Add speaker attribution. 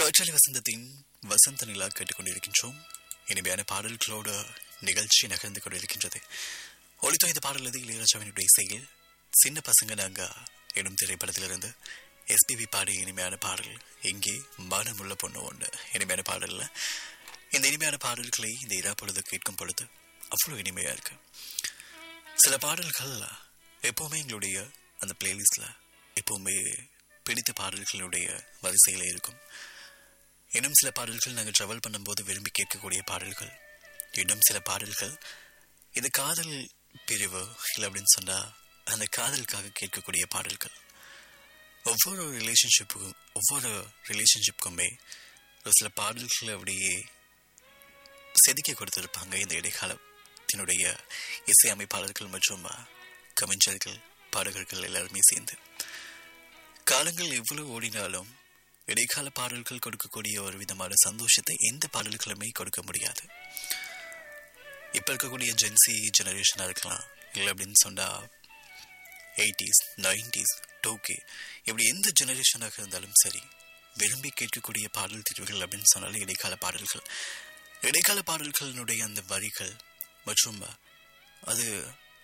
Speaker 1: காற்றலை வசந்தத்தின் வசந்த நிலா கேட்டுக்கொண்டிருக்கின்றோம் இனிமையான பாடல்களோடு நிகழ்ச்சி நகர்ந்து கொண்டிருக்கின்றது ஒளித்தோ இந்த பாடல் இது இளையராஜாவினுடைய இசையில் சின்ன பசங்க நாங்க எனும் திரைப்படத்திலிருந்து எஸ்பிபி பாடிய இனிமையான பாடல் இங்கே மானமுள்ள பொண்ணு ஒன்று இனிமையான பாடல்ல இந்த இனிமையான பாடல்களை இந்த இரா பொழுது கேட்கும் பொழுது அவ்வளோ இனிமையா இருக்கு சில பாடல்கள் எப்பவுமே எங்களுடைய அந்த பிளேலிஸ்ட்ல எப்பவுமே பிடித்த பாடல்களுடைய வரிசையில இருக்கும் இன்னும் சில பாடல்கள் நாங்கள் ட்ராவல் பண்ணும்போது விரும்பி கேட்கக்கூடிய பாடல்கள் இன்னும் சில பாடல்கள் இது காதல் பிரிவு இல்லை அப்படின்னு சொன்னா அந்த காதலுக்காக கேட்கக்கூடிய பாடல்கள் ஒவ்வொரு ரிலேஷன்ஷிப்புக்கும் ஒவ்வொரு ரிலேஷன்ஷிப்புக்குமே ஒரு சில பாடல்கள் அப்படியே செதுக்கி கொடுத்திருப்பாங்க இந்த இடைக்காலத்தினுடைய இசை அமைப்பாளர்கள் மற்றும் கவிஞர்கள் பாடகர்கள் எல்லாருமே சேர்ந்து காலங்கள் எவ்வளவு ஓடினாலும் இடைக்கால பாடல்கள் கொடுக்கக்கூடிய ஒரு விதமான சந்தோஷத்தை எந்த பாடல்களுமே கொடுக்க முடியாது இப்ப இருக்கக்கூடிய ஜென்சி ஜெனரேஷனா இருக்கலாம் இல்லை அப்படின்னு சொன்னா எயிட்டிஸ் நைன்டிஸ் டூகே இப்படி எந்த ஜெனரேஷனாக இருந்தாலும் சரி விரும்பி கேட்கக்கூடிய பாடல் தீர்வுகள் அப்படின்னு சொன்னாலே இடைக்கால பாடல்கள் இடைக்கால பாடல்களினுடைய அந்த வரிகள் மற்றும் அது